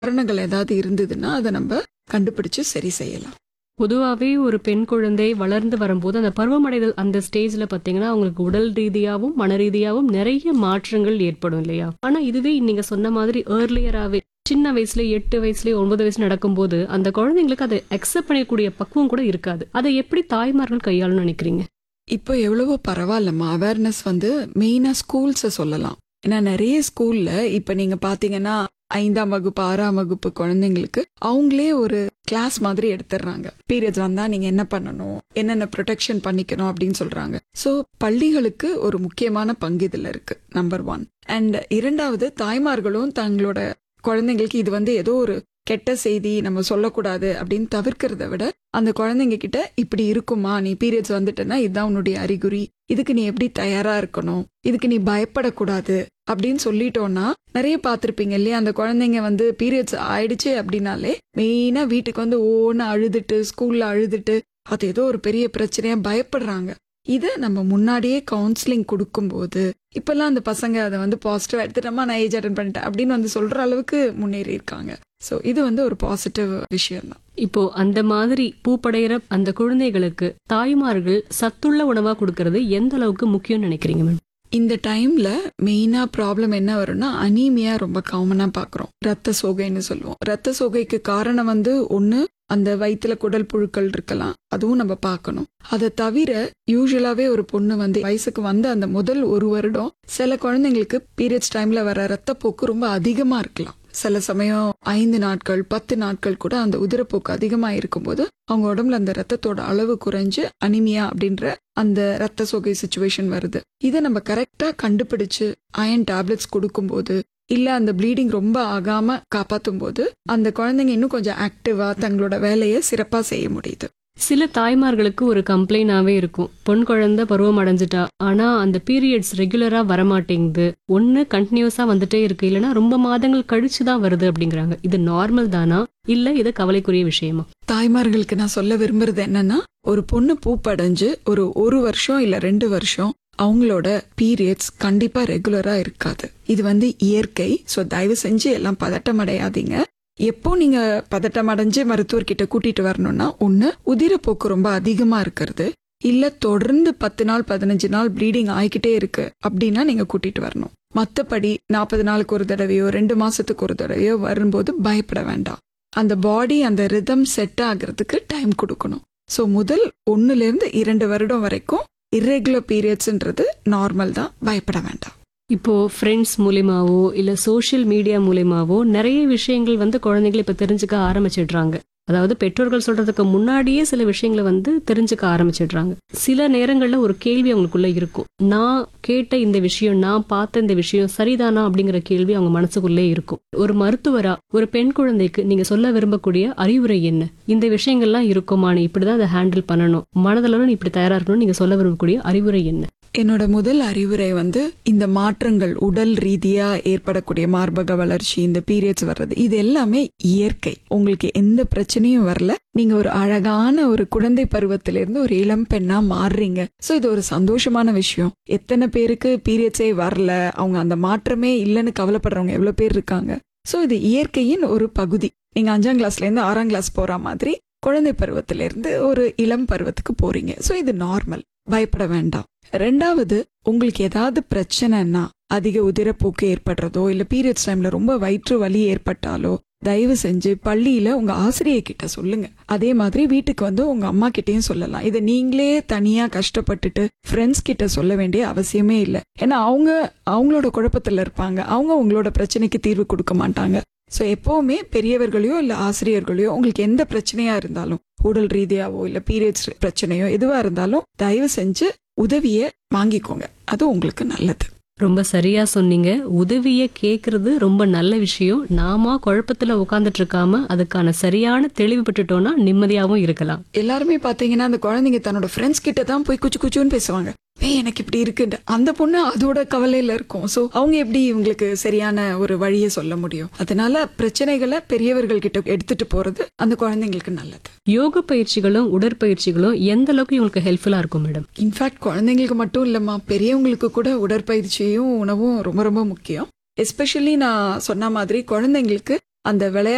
காரணங்கள் ஏதாவது இருந்ததுன்னா அதை நம்ம கண்டுபிடிச்சு சரி செய்யலாம் பொதுவாகவே ஒரு பெண் குழந்தை வளர்ந்து வரும்போது அந்த பருவமடைதல் அந்த ஸ்டேஜ்ல பாத்தீங்கன்னா அவங்களுக்கு உடல் ரீதியாகவும் மன ரீதியாகவும் நிறைய மாற்றங்கள் ஏற்படும் இல்லையா ஆனா இதுவே நீங்க சொன்ன மாதிரி ஏர்லியராகவே சின்ன வயசுல எட்டு வயசுல ஒன்பது வயசு நடக்கும்போது அந்த குழந்தைங்களுக்கு அதை அக்செப்ட் பண்ணக்கூடிய பக்குவம் கூட இருக்காது அதை எப்படி தாய்மார்கள் கையாளும் நினைக்கிறீங்க இப்போ எவ்வளவோ பரவாயில்லம்மா அவேர்னஸ் வந்து மெயினாக ஸ்கூல்ஸை சொல்லலாம் ஏன்னா நிறைய ஸ்கூல்ல இப்போ நீங்க பாத்தீங்கன்னா ஐந்தாம் வகுப்பு ஆறாம் வகுப்பு குழந்தைங்களுக்கு அவங்களே ஒரு கிளாஸ் மாதிரி எடுத்துடுறாங்க பீரியட்ஸ் வந்தா நீங்க என்ன பண்ணணும் என்னென்ன ப்ரொடெக்ஷன் பண்ணிக்கணும் அப்படின்னு சொல்றாங்க ஸோ பள்ளிகளுக்கு ஒரு முக்கியமான பங்கு இதுல இருக்கு நம்பர் ஒன் அண்ட் இரண்டாவது தாய்மார்களும் தங்களோட குழந்தைங்களுக்கு இது வந்து ஏதோ ஒரு கெட்ட செய்தி நம்ம சொல்லக்கூடாது அப்படின்னு தவிர்க்கிறத விட அந்த குழந்தைங்க கிட்ட இப்படி இருக்குமா நீ பீரியட்ஸ் வந்துட்டேன்னா இதுதான் உன்னுடைய அறிகுறி இதுக்கு நீ எப்படி தயாரா இருக்கணும் இதுக்கு நீ பயப்படக்கூடாது அப்படின்னு சொல்லிட்டோம்னா நிறைய பார்த்திருப்பீங்க இல்லையா அந்த குழந்தைங்க வந்து பீரியட்ஸ் ஆயிடுச்சு அப்படின்னாலே மெயினா வீட்டுக்கு வந்து ஓன்னு அழுதுட்டு ஸ்கூல்ல அழுதுட்டு அது ஏதோ ஒரு பெரிய பிரச்சனையா பயப்படுறாங்க இதை நம்ம முன்னாடியே கவுன்சிலிங் கொடுக்கும்போது இப்பெல்லாம் அந்த பசங்க அதை வந்து பாசிட்டிவா எடுத்துட்டோமா நான் ஏஜ் அட்டன் பண்ணிட்டேன் அப்படின்னு வந்து சொல்ற அளவுக்கு முன்னேறி இருக்காங்க ஸோ இது வந்து ஒரு பாசிட்டிவ் விஷயம் தான் இப்போ அந்த மாதிரி பூப்படைகிற அந்த குழந்தைகளுக்கு தாய்மார்கள் சத்துள்ள உணவா கொடுக்கறது எந்த அளவுக்கு முக்கியம்னு நினைக்கிறீங்க மேம் இந்த டைம்ல மெயினா ப்ராப்ளம் என்ன வரும்னா அனீமியா ரொம்ப காமனா பாக்குறோம் ரத்த சோகைன்னு சொல்லுவோம் ரத்த சோகைக்கு காரணம் வந்து ஒண்ணு அந்த வயிற்றுல குடல் புழுக்கள் இருக்கலாம் அதுவும் நம்ம பார்க்கணும் அதை தவிர யூஸ்வலாவே ஒரு பொண்ணு வந்து வயசுக்கு வந்து அந்த முதல் ஒரு வருடம் சில குழந்தைங்களுக்கு பீரியட்ஸ் டைம்ல வர ரத்தப்போக்கு ரொம்ப அதிகமா இருக்கலாம் சில சமயம் ஐந்து நாட்கள் பத்து நாட்கள் கூட அந்த உதிரப்போக்கு அதிகமா இருக்கும்போது அவங்க உடம்புல அந்த ரத்தத்தோட அளவு குறைஞ்சு அனிமியா அப்படின்ற அந்த ரத்த சோகை சுச்சுவேஷன் வருது இதை நம்ம கரெக்டா கண்டுபிடிச்சு அயன் டேப்லெட்ஸ் கொடுக்கும்போது இல்ல அந்த ப்ளீடிங் ரொம்ப ஆகாம காப்பாத்தும் போது அந்த குழந்தைங்க இன்னும் கொஞ்சம் ஆக்டிவா தங்களோட வேலையை சிறப்பா செய்ய முடியுது சில தாய்மார்களுக்கு ஒரு கம்ப்ளைண்டாவே இருக்கும் பொன் குழந்தை பருவம் அடைஞ்சிட்டா ஆனா அந்த பீரியட்ஸ் ரெகுலரா வரமாட்டேங்குது ஒண்ணு கண்டினியூஸா வந்துட்டே இருக்கு இல்லைன்னா ரொம்ப மாதங்கள் கழிச்சு தான் வருது அப்படிங்கிறாங்க இது நார்மல் தானா இல்ல இது கவலைக்குரிய விஷயமா தாய்மார்களுக்கு நான் சொல்ல விரும்புறது என்னன்னா ஒரு பொண்ணு பூப்படைஞ்சு ஒரு ஒரு வருஷம் இல்ல ரெண்டு வருஷம் அவங்களோட பீரியட்ஸ் கண்டிப்பா ரெகுலரா இருக்காது இது வந்து இயற்கை ஸோ தயவு செஞ்சு எல்லாம் பதட்டம் அடையாதீங்க எப்போ நீங்க பதட்டம் அடைஞ்சு மருத்துவர்கிட்ட கூட்டிட்டு வரணும்னா ஒண்ணு உதிரப்போக்கு ரொம்ப அதிகமா இருக்கிறது இல்ல தொடர்ந்து பத்து நாள் பதினஞ்சு நாள் ப்ளீடிங் ஆகிக்கிட்டே இருக்கு அப்படின்னா நீங்க கூட்டிட்டு வரணும் மத்தபடி நாற்பது நாளுக்கு ஒரு தடவையோ ரெண்டு மாசத்துக்கு ஒரு தடவையோ வரும்போது பயப்பட வேண்டாம் அந்த பாடி அந்த ரிதம் செட் ஆகிறதுக்கு டைம் கொடுக்கணும் ஸோ முதல் ஒன்னுல இருந்து இரண்டு வருடம் வரைக்கும் இர்ரெகுலர் பீரியட்ஸ்ன்றது நார்மல் தான் பயப்பட வேண்டாம் இப்போ ஃப்ரெண்ட்ஸ் மூலியமாவோ இல்ல சோஷியல் மீடியா மூலியமாவோ நிறைய விஷயங்கள் வந்து குழந்தைகள் இப்ப தெரிஞ்சுக்க ஆரம்பிச்சிடுறாங்க அதாவது பெற்றோர்கள் சொல்றதுக்கு முன்னாடியே சில விஷயங்களை வந்து தெரிஞ்சுக்க ஆரம்பிச்சிடுறாங்க சில நேரங்கள்ல ஒரு கேள்வி அவங்களுக்குள்ள இருக்கும் நான் கேட்ட இந்த விஷயம் நான் பார்த்த இந்த விஷயம் சரிதானா அப்படிங்கிற கேள்வி அவங்க மனசுக்குள்ளே இருக்கும் ஒரு மருத்துவரா ஒரு பெண் குழந்தைக்கு நீங்க சொல்ல விரும்பக்கூடிய அறிவுரை என்ன இந்த விஷயங்கள்லாம் இருக்குமா நீ இப்படிதான் அதை ஹேண்டில் பண்ணணும் மனதளவு நீ இப்படி தயாரா இருக்கணும் நீங்க சொல்ல விரும்பக்கூடிய அறிவுரை என்ன என்னோட முதல் அறிவுரை வந்து இந்த மாற்றங்கள் உடல் ரீதியா ஏற்படக்கூடிய மார்பக வளர்ச்சி இந்த பீரியட்ஸ் வர்றது இது எல்லாமே இயற்கை உங்களுக்கு எந்த பிரச்சனையும் வரல நீங்க ஒரு அழகான ஒரு குழந்தை பருவத்திலிருந்து ஒரு இளம் பெண்ணா மாறுறீங்க சோ இது ஒரு சந்தோஷமான விஷயம் எத்தனை பேருக்கு பீரியட்ஸே வரல அவங்க அந்த மாற்றமே இல்லைன்னு கவலைப்படுறவங்க எவ்வளவு பேர் இருக்காங்க சோ இது இயற்கையின் ஒரு பகுதி நீங்க அஞ்சாம் கிளாஸ்ல இருந்து ஆறாம் கிளாஸ் போற மாதிரி குழந்தை பருவத்திலிருந்து ஒரு இளம் பருவத்துக்கு போறீங்க சோ இது நார்மல் பயப்பட வேண்டாம் ரெண்டாவது உங்களுக்கு ஏதாவது பிரச்சனைன்னா அதிக உதிரப்போக்கு ஏற்படுறதோ இல்ல பீரியட்ஸ் டைம்ல ரொம்ப வயிற்று வலி ஏற்பட்டாலோ தயவு செஞ்சு பள்ளியில உங்க ஆசிரியை கிட்ட சொல்லுங்க அதே மாதிரி வீட்டுக்கு வந்து உங்க அம்மா கிட்டயும் சொல்லலாம் இதை நீங்களே தனியா கஷ்டப்பட்டுட்டு ஃப்ரெண்ட்ஸ் கிட்ட சொல்ல வேண்டிய அவசியமே இல்லை ஏன்னா அவங்க அவங்களோட குழப்பத்துல இருப்பாங்க அவங்க உங்களோட பிரச்சனைக்கு தீர்வு கொடுக்க மாட்டாங்க ஸோ எப்பவுமே பெரியவர்களையோ இல்ல ஆசிரியர்களையோ உங்களுக்கு எந்த பிரச்சனையா இருந்தாலும் உடல் ரீதியாவோ இல்ல பீரியட்ஸ் பிரச்சனையோ எதுவா இருந்தாலும் தயவு செஞ்சு உதவியை வாங்கிக்கோங்க அது உங்களுக்கு நல்லது ரொம்ப சரியா சொன்னீங்க உதவிய கேக்குறது ரொம்ப நல்ல விஷயம் நாம குழப்பத்துல உட்கார்ந்துட்டு இருக்காம அதுக்கான சரியான தெளிவு பெற்றுட்டோம்னா நிம்மதியாவும் இருக்கலாம் எல்லாருமே பாத்தீங்கன்னா அந்த குழந்தைங்க தன்னோட ஃப்ரெண்ட்ஸ் கிட்ட தான் போய் குச்சு குச்சுன்னு பேசுவாங்க ஏய் எனக்கு இப்படி இருக்குன்னு அந்த பொண்ணு அதோட கவலையில இருக்கும் சோ அவங்க எப்படி இவங்களுக்கு சரியான ஒரு வழியை சொல்ல முடியும் அதனால பிரச்சனைகளை பெரியவர்கள் கிட்ட எடுத்துட்டு போறது அந்த குழந்தைங்களுக்கு நல்லது யோக பயிற்சிகளும் உடற்பயிற்சிகளும் எந்த அளவுக்கு இவங்களுக்கு ஹெல்ப்ஃபுல்லா இருக்கும் மேடம் இன்ஃபேக்ட் குழந்தைங்களுக்கு மட்டும் இல்லம்மா பெரியவங்களுக்கு கூட உடற்பயிற்சியும் உணவும் ரொம்ப ரொம்ப முக்கியம் எஸ்பெஷலி நான் சொன்ன மாதிரி குழந்தைங்களுக்கு அந்த விளையாட்டு